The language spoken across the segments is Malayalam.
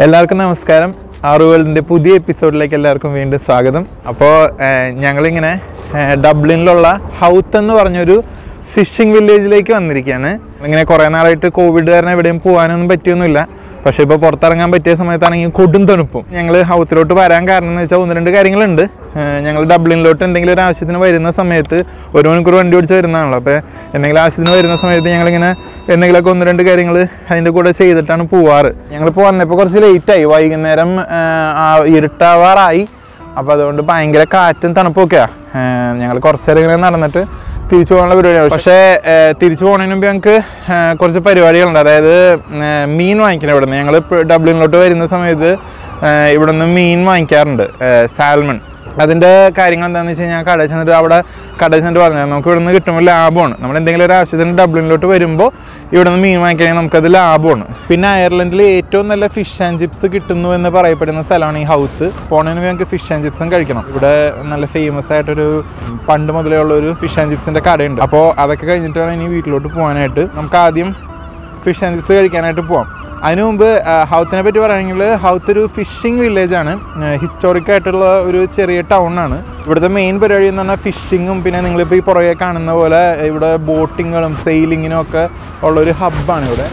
എല്ലാവർക്കും നമസ്കാരം ആറു വേൾഡിൻ്റെ പുതിയ എപ്പിസോഡിലേക്ക് എല്ലാവർക്കും വീണ്ടും സ്വാഗതം അപ്പോൾ ഞങ്ങളിങ്ങനെ ഏഹ്, ഡബ്ലിനിലുള്ള ഹൗത്ത് എന്ന് പറഞ്ഞൊരു ഫിഷിംഗ് വില്ലേജിലേക്ക് വന്നിരിക്കുകയാണ് ഇങ്ങനെ കുറേ നാളായിട്ട് കോവിഡ് കാരണം എവിടെയും പോകാനൊന്നും പറ്റിയൊന്നുമില്ല പക്ഷേ ഇപ്പോൾ പുറത്തിറങ്ങാൻ പറ്റിയ സമയത്താണെങ്കിൽ കൊടും തണുപ്പും ഞങ്ങൾ ഹൗത്തിലോട്ട് വരാൻ കാരണം എന്ന് വെച്ചാൽ ഒന്ന് രണ്ട് കാര്യങ്ങളുണ്ട് ഏഹ്, ഞങ്ങൾ ഡബ്ലിനിലോട്ട് എന്തെങ്കിലും ഒരു ആവശ്യത്തിന് വരുന്ന സമയത്ത് ഒരു മണിക്കൂർ വണ്ടി ഓടിച്ച് വരുന്നതാണല്ലോ അപ്പോൾ എന്തെങ്കിലും ആവശ്യത്തിന് വരുന്ന സമയത്ത് ഞങ്ങളിങ്ങനെ എന്തെങ്കിലുമൊക്കെ ഒന്ന് രണ്ട് കാര്യങ്ങൾ അതിൻ്റെ കൂടെ ചെയ്തിട്ടാണ് പോവാറ് ഞങ്ങളിപ്പോൾ വന്നപ്പോൾ കുറച്ച് ലേറ്റായി വൈകുന്നേരം ഏഹ്, ആ ഇരുട്ടാവാറായി അപ്പോൾ അതുകൊണ്ട് ഭയങ്കര കാറ്റും തണുപ്പൊക്കെയാണ് ഞങ്ങൾ കുറച്ച് നേരം ഇങ്ങനെ നടന്നിട്ട് തിരിച്ചു പോകാനുള്ള പരിപാടിയാണ് പക്ഷേ ഏഹ്, തിരിച്ചു പോകുന്നതിന് മുമ്പ് ഞങ്ങൾക്ക് ഏഹ്, കുറച്ച് പരിപാടികളുണ്ട് അതായത് ഏഹ്, മീൻ വാങ്ങിക്കണം ഇവിടെ നിന്ന് ഞങ്ങൾ ഡബ്ലിനിലോട്ട് വരുന്ന സമയത്ത് ഏഹ്, ഇവിടെ നിന്ന് മീൻ വാങ്ങിക്കാറുണ്ട് സാൽമൺ അതിൻ്റെ കാര്യങ്ങൾ എന്താണെന്ന് വെച്ച് കഴിഞ്ഞാൽ കടയിൽ ചെന്നിട്ട് അവിടെ കടയിൽ ചെന്നിട്ട് പറഞ്ഞാൽ നമുക്ക് ഇവിടെ നിന്ന് കിട്ടുമ്പോൾ ലാഭമാണ് നമ്മൾ എന്തെങ്കിലും ഒരു ആവശ്യത്തിന് ഡബ്ലിനിലോട്ട് വരുമ്പോൾ ഇവിടെ നിന്ന് മീൻ വാങ്ങിക്കണമെങ്കിൽ നമുക്കത് ലാഭമാണ് പിന്നെ അയർലൻഡിൽ ഏറ്റവും നല്ല ഫിഷ് ആൻഡ് ചിപ്സ് കിട്ടുന്നു എന്ന് പറയപ്പെടുന്ന സ്ഥലമാണ് ഈ ഹൗസ് പോണതിന് ഞങ്ങൾക്ക് ഫിഷ് ആൻഡ് ചിപ്സും കഴിക്കണം ഇവിടെ നല്ല ഫേമസ് ആയിട്ടൊരു പണ്ട് മുതലേ ഉള്ള ഒരു ഫിഷ് ആൻഡ് ചിപ്സിൻ്റെ കടയുണ്ട് അപ്പോൾ അതൊക്കെ കഴിഞ്ഞിട്ട് വേണം ഇനി വീട്ടിലോട്ട് പോകാനായിട്ട് നമുക്ക് ആദ്യം ഫിഷ് ആൻഡ് ചിപ്സ് കഴിക്കാനായിട്ട് പോവാം അതിനു മുമ്പ് ആ, ഹൗത്തിനെ പറ്റി പറയുകയാണെങ്കിൽ ഹൗത്ത് ഒരു ഫിഷിംഗ് വില്ലേജ് ആണ് ഹിസ്റ്റോറിക് ആയിട്ടുള്ള ഒരു ചെറിയ ടൗൺ ആണ് ഇവിടുത്തെ മെയിൻ പരിപാടി എന്ന് പറഞ്ഞാൽ ഫിഷിങ്ങും പിന്നെ നിങ്ങളിപ്പോൾ ഈ പുറകെ കാണുന്ന പോലെ ഇവിടെ ബോട്ടിങ്ങുകളും സെയിലിങ്ങിനും ഒക്കെ ഉള്ള ഒരു ഹബ്ബാണ് ഇവിടെ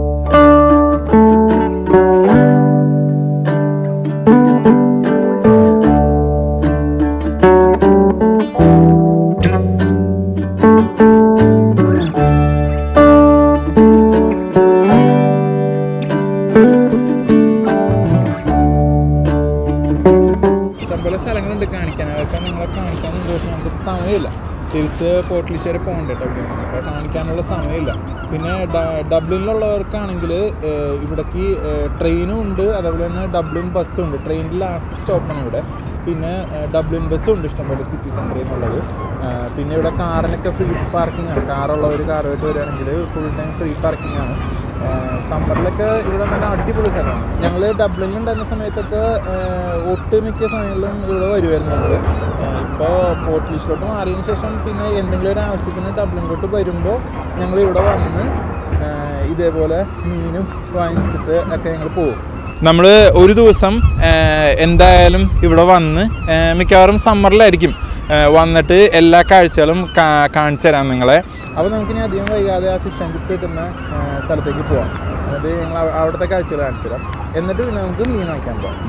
ഇഷ്ടംപോലെ സ്ഥലങ്ങളുണ്ട് കാണിക്കാൻ അതൊക്കെ നിങ്ങളെ കാണിക്കാനുണ്ട് പക്ഷെ നമുക്ക് സമയമില്ല തിരിച്ച് പോർട്ടിലിശ്ശേരി പോകണ്ട ഡബ്ലിൻ അപ്പോൾ കാണിക്കാനുള്ള സമയമില്ല പിന്നെ ഡ- ഡബ്ലിനിലുള്ളവർക്കാണെങ്കിൽ ഇവിടേക്ക് ട്രെയിനും ഉണ്ട് അതേപോലെ തന്നെ ഡബ്ലിൻ ബസ്സും ഉണ്ട് ട്രെയിനിൽ ലാസ്റ്റ് സ്റ്റോപ്പാണ് ഇവിടെ പിന്നെ ഏഹ്, ഡബ്ലിൻ ബസ്സും ഉണ്ട് ഇഷ്ടംപോലെ സിറ്റി സെൻറ്ററിൽ നിന്നുള്ളത് ഏഹ്, പിന്നെ ഇവിടെ കാറിനൊക്കെ ഫ്രീ പാർക്കിംഗ് ആണ് കാറുള്ളവർ കാറുമായിട്ട് വരികയാണെങ്കിൽ ഫുൾ ടൈം ഫ്രീ പാർക്കിംഗ് ആണ് സമ്മറിലൊക്കെ ഇവിടെ നല്ല അടിപൊളി സ്ഥലമാണ് ഞങ്ങൾ ഡബ്ലിനിൽ ഉണ്ടായിരുന്ന സമയത്തൊക്കെ ഏഹ്, ഒട്ടുമിക്ക സമയങ്ങളിലും ഇവിടെ വരുമായിരുന്നു ഞങ്ങൾ ഇപ്പോൾ പോർട്ട് ലീഷിലോട്ട് മാറിയതിന് ശേഷം പിന്നെ എന്തെങ്കിലും ഒരു ആവശ്യത്തിന് ഡബ്ലിനിലോട്ട് വരുമ്പോൾ ഞങ്ങൾ ഇവിടെ വന്ന് ഏഹ്, ഇതേപോലെ മീനും വാങ്ങിച്ചിട്ട് ഒക്കെ ഞങ്ങൾ പോകും നമ്മൾ ഒരു ദിവസം ഏഹ്, എന്തായാലും ഇവിടെ വന്ന് ഏഹ്, മിക്കവാറും സമ്മറിലായിരിക്കും ഏഹ്, വന്നിട്ട് എല്ലാ കാഴ്ചകളും കാ- കാണിച്ചു തരാം നിങ്ങളെ അപ്പോൾ നമുക്കിനി അധികം വൈകാതെ ആ ഫിഷ് ആൻഡ് ചിപ്സ് കിട്ടുന്ന ഏഹ്, സ്ഥലത്തേക്ക് പോവാം എന്നിട്ട് ഞങ്ങൾ അവ- അവിടുത്തെ കാഴ്ചകൾ കാണിച്ചു തരാം എന്നിട്ട് പിന്നെ നമുക്ക് മീൻ വാങ്ങിക്കാൻ പോവാം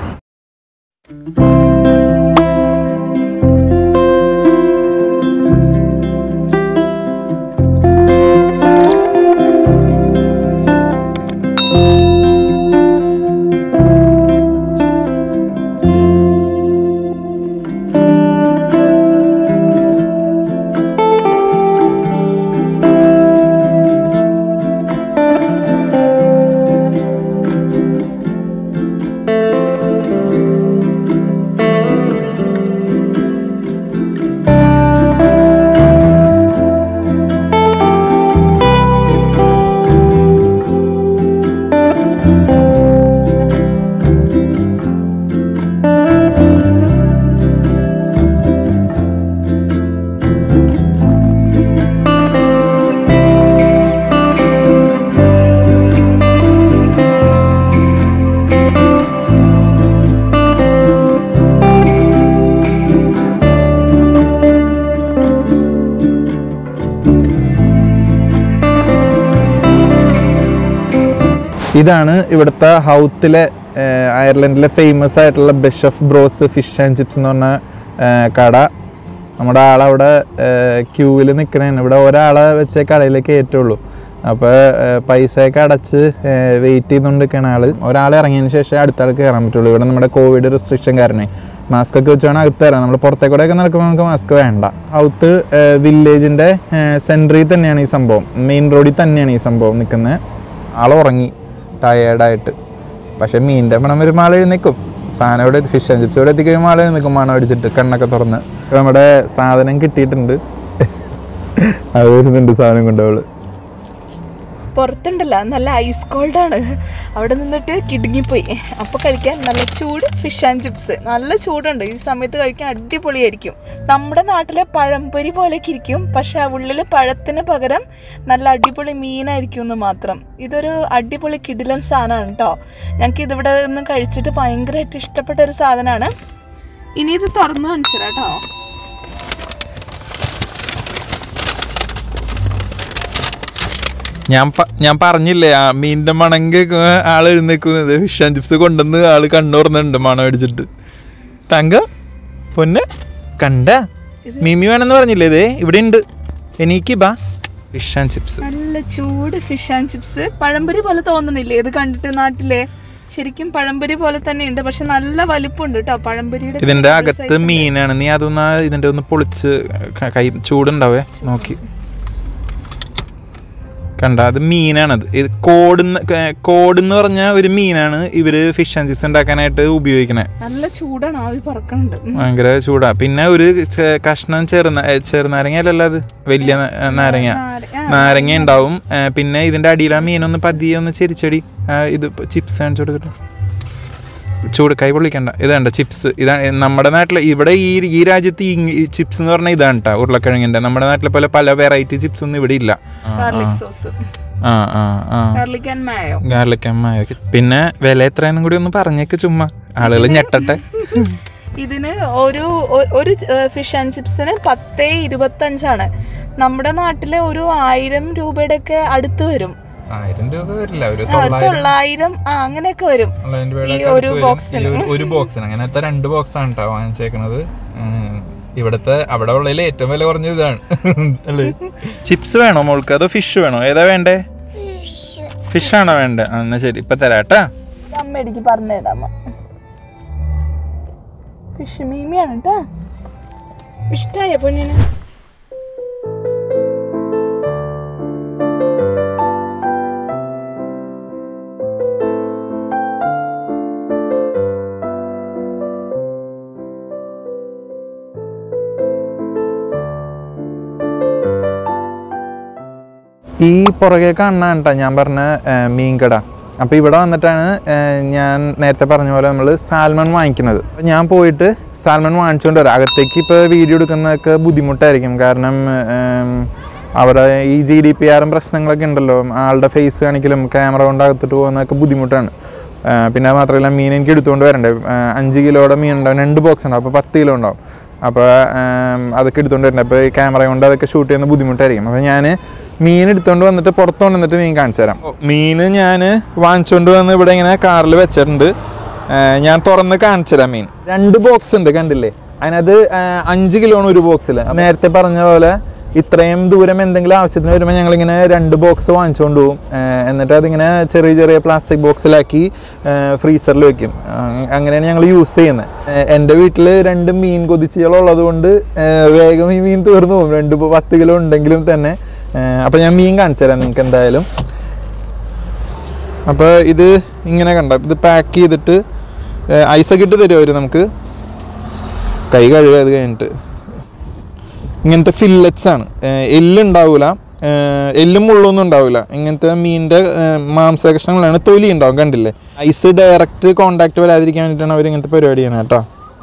ഇതാണ് ഇവിടുത്തെ ഹൗത്തിലെ ഏഹ്, അയർലൻഡിലെ ഫേമസ് ആയിട്ടുള്ള Beshoff Bros fish and chips എന്ന് പറഞ്ഞ ഏഹ്, കട നമ്മുടെ ആളവിടെ ക്യൂവിൽ നിൽക്കണേണ് ഇവിടെ ഒരാളെ വെച്ചേ കടയിലേക്ക് കയറ്റുള്ളൂ അപ്പോൾ പൈസയൊക്കെ അടച്ച് വെയിറ്റ് ചെയ്തുകൊണ്ട് നിൽക്കണ ആള് ഒരാൾ ഇറങ്ങിയതിന് ശേഷം അടുത്ത ആൾക്ക് കയറാൻ പറ്റുള്ളൂ ഇവിടെ നമ്മുടെ കോവിഡ് റെസ്ട്രിക്ഷൻ കാരണം മാസ്ക് ഒക്കെ വെച്ചാണ് അകത്ത് തരാം നമ്മൾ പുറത്തേക്കൂടെയൊക്കെ നടക്കുമ്പോൾ നമുക്ക് മാസ്ക് വേണ്ട ഔത്ത് വില്ലേജിൻ്റെ സെൻറ്ററിൽ തന്നെയാണ് ഈ സംഭവം മെയിൻ റോഡിൽ തന്നെയാണ് ഈ സംഭവം നിൽക്കുന്നത് ആൾ ഉറങ്ങി ടയേർഡായിട്ട് പക്ഷെ മീനിൻ്റെ മണം വരുമ്പോൾ ആൾ എഴുന്നേക്കും സാധനം ഇവിടെ ഫിഷ് ആൻഡ് ചിപ്സ് ഇവിടെ എത്തിക്കഴിയുമ്പോൾ ആൾ എഴുന്നേക്കും മണം അടിച്ചിട്ട് കണ്ണൊക്കെ തുറന്ന് ഇപ്പൊ നമ്മുടെ സാധനം കിട്ടിയിട്ടുണ്ട് അത് വരുന്നുണ്ട് സാധനം കൊണ്ട് അവള് പുറത്തുണ്ടല്ലോ നല്ല ഐസ് കോൾഡാണ് അവിടെ നിന്നിട്ട് കിടുങ്ങിപ്പോയി അപ്പോൾ കഴിക്കാൻ നല്ല ചൂട് ഫിഷ് ആൻഡ് ചിപ്സ് നല്ല ചൂടുണ്ട് ഈ സമയത്ത് കഴിക്കാൻ അടിപൊളിയായിരിക്കും നമ്മുടെ നാട്ടിലെ പഴംപൊരി പോലെയൊക്കെ ഇരിക്കും പക്ഷെ ആ ഉള്ളിൽ പഴത്തിന് പകരം നല്ല അടിപൊളി മീനായിരിക്കും എന്ന് മാത്രം ഇതൊരു അടിപൊളി കിടിലൻ സാധനമാണ് കേട്ടോ ഞങ്ങൾക്ക് ഇതിവിടെ നിന്ന് കഴിച്ചിട്ട് ഭയങ്കരമായിട്ട് ഇഷ്ടപ്പെട്ട ഒരു സാധനമാണ് ഇനി ഇത് തുറന്നു കാണിച്ചു കേട്ടോ ഞാൻ പ- ഞാൻ പറഞ്ഞില്ലേ ആ മീനിന്റെ മണങ്ക് ആള് എഴുന്നേക്കുന്നത് ഫിഷ് ആൻഡ് ചിപ്സ് കൊണ്ടുവന്ന് ആള് കണ്ണുറന്നുണ്ട് മണം അടിച്ചിട്ട് തങ്ക പൊന്ന് കണ്ട മിമി വേണമെന്ന് പറഞ്ഞില്ലേ ഇതേ ഇവിടെ ഉണ്ട് എനിക്ക് ബാ ഫിഷ് ആൻഡ് ചിപ്സ് നല്ല ചൂട് ഫിഷ് ആൻഡ് ചിപ്സ് പഴംപൊരി പോലെ തോന്നുന്നില്ലേ ഇത് കണ്ടിട്ട് നാട്ടിലെ ശരിക്കും പഴംപൊരി പോലെ തന്നെ ഉണ്ട് പക്ഷെ നല്ല വലിപ്പമുണ്ട് കേട്ടോ പഴംപൊരിയുടെ ഇതിന്റെ അകത്ത് മീനാണ് നീ അതൊന്ന് ആ ഇതിന്റെ ഒന്ന് പൊളിച്ച് ക- കൈ ചൂടുണ്ടാവേ നോക്കി കണ്ട അത് മീനാണത് ഇത് കോടെന്ന് കോടെന്ന് പറഞ്ഞ ഒരു മീനാണ് ഇവര് ഫിഷ് ആൻഡ് ചിപ്സ് ഉണ്ടാക്കാനായിട്ട് ഉപയോഗിക്കണേ നല്ല ചൂടാണ് ആവി പറക്കണുണ്ട് ഉം. ഭയങ്കര ചൂടാ പിന്നെ ഒരു ചെ- കഷ്ണം ചെറുന ഏ, ചെറുനാരങ്ങ അല്ലല്ലോ അത് വലിയ ന- ഏ, നാരങ്ങ നാര- ആ, നാരങ്ങ ഉണ്ടാവും ഏ, പിന്നെ ഇതിന്റെ അടിയിൽ ആ മീനൊന്ന് പതിയെ ഒന്ന് ചെരിച്ചടി ആ, ഇത് ചിപ്സ് കാണിച്ചു കൊടുക്കട്ടെ ചൂട് കൈ പൊള്ളിക്കണ്ട ഇതാണ്ട ചിപ്സ് ഇതാണ് നമ്മുടെ നാട്ടിൽ ഇവിടെ ഈ ഈ രാജ്യത്ത് ഈ ചിപ്സ് എന്ന് പറഞ്ഞാൽ ഇതാണ് കേട്ടോ ഉരുളക്കിഴങ്ങിന്റെ നമ്മുടെ നാട്ടിലെ പോലെ പല വെറൈറ്റി ചിപ്സ് ഒന്നും ഇവിടെ ഇല്ല ഗാർലിക് സോസ് ആ ആ ആ ഗാർലിക് ആൻഡ് മായോ ഗാർലിക് അമ്മ പിന്നെ വില എത്രയെന്നും കൂടി ഒന്ന് പറഞ്ഞേക്ക് ചുമ്മാ ആളുകൾ ഞെട്ടട്ടെ ഇതിന് ഒരു ഒ- ഒരു ഫിഷ് ആൻഡ് ചിപ്സിന് പത്തേ ഇരുപത്തഞ്ചാണ് നമ്മുടെ നാട്ടിലെ ഒരു ആയിരം രൂപയുടെ ഒക്കെ അടുത്ത് വരും ആയിരം രൂപ വരില്ല ഒരു ആ, തൊള്ളായിരം ആ അങ്ങനെയൊക്കെ വരും തൊള്ളായിരം ഈ രൂപയുടെ ഒരു അടുത്ത് ബോക്സിന്. വരും. ഈ ഒരു- ഒരു ബോക്സിന് അങ്ങനത്തെ രണ്ട് ബോക്സ് ആണ് കേട്ടോ വാങ്ങിച്ചേക്കണത് ഉം. ഇവിടത്തെ അവിടെ ഉള്ളതിൽ ഏറ്റവും വില കുറഞ്ഞത് ഇതാണ് അല്ലേ ചിപ്സ് വേണോ മോൾക്ക് അതോ ഫിഷ് വേണോ ഏതാ വേണ്ടേ ഫിഷ് ആണോ വേണ്ടേ ആ, എന്നാ ശരി ഇപ്പൊ തരാട്ടാ അമ്മ എനിക്ക് പറഞ്ഞുതരാമ ഫിഷ് മീമിയാണ് കേട്ടോ ഇഷ്ടായ പൊന്നിന് ഈ പുറകെ കാണാൻ കേട്ടോ ഞാൻ പറഞ്ഞ ഏ, മീൻകട അപ്പോൾ ഇവിടെ വന്നിട്ടാണ് ഏ, ഞാൻ നേരത്തെ പറഞ്ഞ പോലെ നമ്മൾ സാൽമൺ വാങ്ങിക്കുന്നത് അപ്പോൾ ഞാൻ പോയിട്ട് സാൽമൺ വാങ്ങിച്ചുകൊണ്ട് വരാം അകത്തേക്ക് ഇപ്പോൾ വീഡിയോ എടുക്കുന്നതൊക്കെ ബുദ്ധിമുട്ടായിരിക്കും കാരണം ഏം, അവിടെ ഈ ജി ഡി പി ആറും പ്രശ്നങ്ങളൊക്കെ ഉണ്ടല്ലോ ആളുടെ ഫേസ് കാണിക്കലും ക്യാമറ കൊണ്ട് അകത്തിട്ട് പോകുന്നതൊക്കെ ബുദ്ധിമുട്ടാണ് ആ, പിന്നെ അത് മാത്രമല്ല മീൻ എനിക്ക് എടുത്തുകൊണ്ട് വരണ്ടേ ആ, അഞ്ച് കിലോയുടെ മീൻ ഉണ്ടാവും രണ്ട് ബോക്സ് ഉണ്ടാവും അപ്പോൾ പത്ത് കിലോ ഉണ്ടാവും അപ്പോൾ അതൊക്കെ എടുത്തുകൊണ്ട് വരണ്ടേ അപ്പോൾ ഈ ക്യാമറ കൊണ്ട് അതൊക്കെ ഷൂട്ട് ചെയ്യുന്ന ബുദ്ധിമുട്ടായിരിക്കും അപ്പോൾ ഞാൻ മീൻ എടുത്തുകൊണ്ട് വന്നിട്ട് പുറത്ത് കൊണ്ടുവന്നിട്ട് മീൻ കാണിച്ചു തരാം മീൻ ഞാൻ വാങ്ങിച്ചുകൊണ്ട് വന്ന് ഇവിടെ ഇങ്ങനെ കാറിൽ വെച്ചിട്ടുണ്ട് ആ, ഞാൻ തുറന്ന് കാണിച്ചു തരാം മീൻ രണ്ട് ബോക്സ് ഉണ്ട് കണ്ടില്ലേ അതിനകത്ത് ആ, അഞ്ച് കിലോണ് ഒരു ബോക്സിൽ നേരത്തെ പറഞ്ഞ പോലെ ഇത്രയും ദൂരം എന്തെങ്കിലും ആവശ്യത്തിന് വരുമ്പോൾ ഞങ്ങളിങ്ങനെ രണ്ട് ബോക്സ് വാങ്ങിച്ചുകൊണ്ട് പോകും ആ, എന്നിട്ട് അതിങ്ങനെ ചെറിയ ചെറിയ പ്ലാസ്റ്റിക് ബോക്സിലാക്കി ഫ്രീസറിൽ വെക്കും ആ, അങ്ങനെയാണ് ഞങ്ങൾ യൂസ് ചെയ്യുന്നത് എൻ്റെ വീട്ടിൽ രണ്ട് മീൻ കൊതിച്ചുകളുള്ളത് കൊണ്ട് ആ, വേഗം ഈ മീൻ തീർന്നു പോകും രണ്ട് ഇപ്പൊ പത്ത് കിലോ ഉണ്ടെങ്കിലും തന്നെ അപ്പോൾ ഞാൻ മീൻ കാണിച്ചു തരാം നിങ്ങൾക്ക് എന്തായാലും അപ്പോൾ ഇത് ഇങ്ങനെ കണ്ട ഇത് പാക്ക് ചെയ്തിട്ട് ഐസൊക്കെ ഇട്ട് തരുമോ അവർ നമുക്ക് കൈ കഴുകുക അത് കഴിഞ്ഞിട്ട് ഇങ്ങനത്തെ ഫില്ലറ്റ്സ് ആണ് ഏഹ് എല്ലുണ്ടാവില്ല ഏഹ് എല്ലും മുള്ളൊന്നും ഉണ്ടാവില്ല ഇങ്ങനത്തെ മീനിൻ്റെ മാംസ കഷ്ണങ്ങളാണ് തൊലി ഉണ്ടാവും കണ്ടില്ലേ ഐസ് ഡയറക്റ്റ് കോണ്ടാക്ട് വരാതിരിക്കാൻ വേണ്ടിയിട്ടാണ് അവർ ഇങ്ങനത്തെ പരിപാടി ചെയ്യണത് കേട്ടോ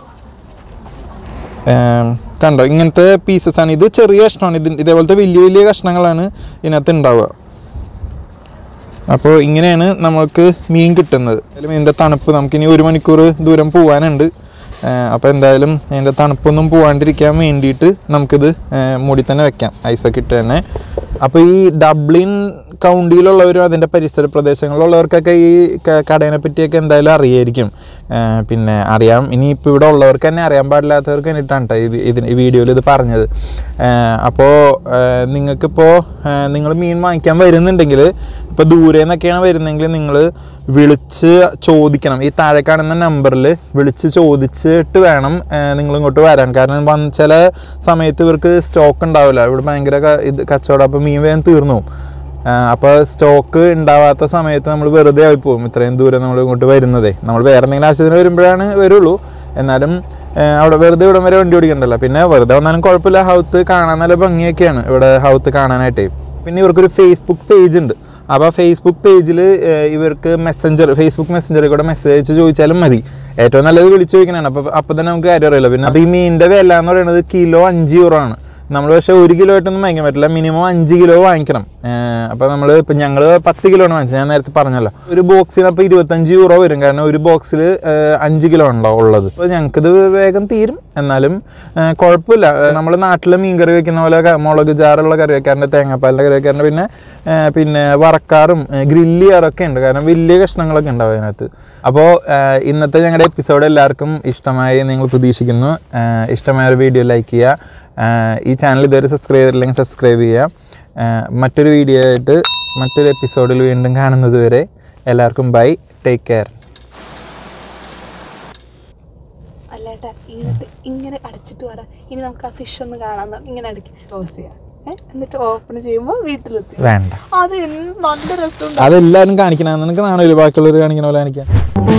ഏം, കണ്ടോ ഇങ്ങനത്തെ പീസസ് ആണ് ഇത് ചെറിയ കഷ്ണമാണ് ഇത് ഇതേപോലത്തെ വലിയ വലിയ കഷ്ണങ്ങളാണ് ഇതിനകത്ത് ഉണ്ടാവുക അപ്പോൾ ഇങ്ങനെയാണ് നമ്മൾക്ക് മീൻ കിട്ടുന്നത് അതിൽ മീനിൻ്റെ തണുപ്പ് നമുക്കിനി ഒരു മണിക്കൂർ ദൂരം പോകാനുണ്ട് അപ്പോൾ എന്തായാലും അതിൻ്റെ തണുപ്പൊന്നും പോകാണ്ടിരിക്കാൻ വേണ്ടിയിട്ട് നമുക്കിത് ആ, മൂടി തന്നെ വെക്കാം ഐസൊക്കെ ഇട്ട് തന്നെ അപ്പോൾ ഈ ഡബ്ലിൻ കൗണ്ടിയിലുള്ളവരും അതിൻ്റെ പരിസര പ്രദേശങ്ങളിലുള്ളവർക്കൊക്കെ ഈ ക- കടേനെ പറ്റിയൊക്കെ എന്തായാലും അറിയായിരിക്കും ആ, പിന്നെ അറിയാം ഇനിയിപ്പോൾ ഇവിടെ ഉള്ളവർക്ക് തന്നെ അറിയാൻ പാടില്ലാത്തവർക്ക് വേണ്ടിയിട്ടാണ് കേട്ടോ ഇത് ഇതിന് ഈ വീഡിയോയിൽ ഇത് പറഞ്ഞത് അപ്പോൾ നിങ്ങൾക്കിപ്പോൾ നിങ്ങൾ മീൻ വാങ്ങിക്കാൻ വരുന്നുണ്ടെങ്കിൽ ഇപ്പോൾ ദൂരെ നിന്നൊക്കെയാണ് വരുന്നതെങ്കിൽ നിങ്ങൾ വിളിച്ച് ചോദിക്കണം ഈ താഴെ കാണുന്ന നമ്പറിൽ വിളിച്ച് ചോദിച്ചിട്ട് വേണം നിങ്ങൾ ഇങ്ങോട്ട് വരാൻ കാരണം വന്ന് ചില സമയത്ത് ഇവർക്ക് സ്റ്റോക്ക് ഉണ്ടാവില്ല ഇവിടെ ഭയങ്കര ക- ഇത് കച്ചവടം അപ്പോൾ മീൻ വേഗം തീർന്നു പോകും അപ്പോൾ സ്റ്റോക്ക് ഉണ്ടാവാത്ത സമയത്ത് നമ്മൾ വെറുതെ ആയി പോകും ഇത്രയും ദൂരം നമ്മൾ ഇങ്ങോട്ട് വരുന്നതേ നമ്മൾ വേറെ എന്തെങ്കിലും ആവശ്യത്തിന് വരുമ്പോഴാണ് വരുള്ളൂ എന്നാലും ആ, അവിടെ വെറുതെ ഇവിടം വരെ വണ്ടി ഓടിക്കണ്ടല്ലോ പിന്നെ വെറുതെ വന്നാലും കുഴപ്പമില്ല ഹൗത്ത് കാണാൻ നല്ല ഭംഗിയൊക്കെയാണ് ഇവിടെ ഹൗത്ത് കാണാനായിട്ടേ പിന്നെ ഇവർക്കൊരു ഫേസ്ബുക്ക് പേജ് ഉണ്ട് അപ്പോൾ ഫേസ്ബുക്ക് പേജിൽ ഇവർക്ക് മെസ്സഞ്ചർ ഫേസ്ബുക്ക് മെസ്സഞ്ചറിൽ കൂടെ മെസ്സേജ് അയച്ച് ചോദിച്ചാലും മതി ഏറ്റവും നല്ലത് വിളിച്ചു ചോദിക്കണതാണ് അപ്പോൾ അപ്പോൾ തന്നെ നമുക്ക് കാര്യം അറിയില്ല പിന്നെ അപ്പോൾ ഈ മീനിൻ്റെ വില എന്ന് പറയുന്നത് കിലോ അഞ്ച് യൂറോ ആണ് നമ്മൾ പക്ഷേ ഒരു കിലോ ആയിട്ടൊന്നും വാങ്ങിക്കാൻ പറ്റില്ല മിനിമം അഞ്ച് കിലോ വാങ്ങിക്കണം അപ്പോൾ നമ്മൾ ഇപ്പം ഞങ്ങൾ പത്ത് കിലോ ആണ് വാങ്ങിച്ചത് ഞാൻ നേരത്തെ പറഞ്ഞല്ലോ ഒരു ബോക്സിന് അപ്പോൾ ഇരുപത്തഞ്ച് യൂറോ വരും കാരണം ഒരു ബോക്സിൽ അഞ്ച് കിലോ ഉണ്ടാവും ഉള്ളത് അപ്പോൾ ഞങ്ങൾക്കിത് വേഗം തീരും എന്നാലും ആ, കുഴപ്പമില്ല നമ്മൾ നാട്ടിൽ മീൻ കറി വെക്കുന്ന പോലെ ക- മുളക് ജാറുള്ള കറി വെക്കാറുണ്ട് തേങ്ങാപ്പാലിൻ്റെ കറി വെക്കാറുണ്ട് പിന്നെ ആ, പിന്നെ വറക്കാറും ഗ്രില്ല് ചെയ്യാറൊക്കെ ഉണ്ട് കാരണം വലിയ കഷ്ണങ്ങളൊക്കെ ഉണ്ടാവും അതിനകത്ത് അപ്പോൾ ഇന്നത്തെ ഞങ്ങളുടെ എപ്പിസോഡ് എല്ലാവർക്കും ഇഷ്ടമായി നിങ്ങൾ പ്രതീക്ഷിക്കുന്നു ആ, ഇഷ്ടമായ ഒരു വീഡിയോ ലൈക്ക് ചെയ്യുക ആ, ഈ ചാനൽ ഇതുവരെ സബ്സ്ക്രൈബ് ചെയ്തില്ലെങ്കിൽ സബ്സ്ക്രൈബ് ചെയ്യുക ആ, മറ്റൊരു വീഡിയോ ആയിട്ട് മറ്റൊരു എപ്പിസോഡിൽ വീണ്ടും കാണുന്നത് വരെ എല്ലാവർക്കും ബൈ ടേക്ക് കെയർ അല്ലേട്ടാ എന്നിട്ട് ഇങ്ങനെ അടച്ചിട്ട് പറ ഇനി നമുക്ക് ആ ഫിഷ് ഒന്ന് കാണാൻ തൊ- ഇങ്ങനെ അടയ്ക്കും ക്ലോസ് ചെയ്യാം ഏ? എന്നിട്ട് ഓപ്പൺ ചെയ്യുമ്പോൾ വീട്ടിലെത്തി വേണ്ട അത് എന്ത് നല്ല രസമുണ്ട് അതെല്ലാവരും കാണിക്കണം നിനക്ക് നാണോ ബാക്കിയുള്ളവർ കാണിക്കണ പോലെ കാണിക്കാം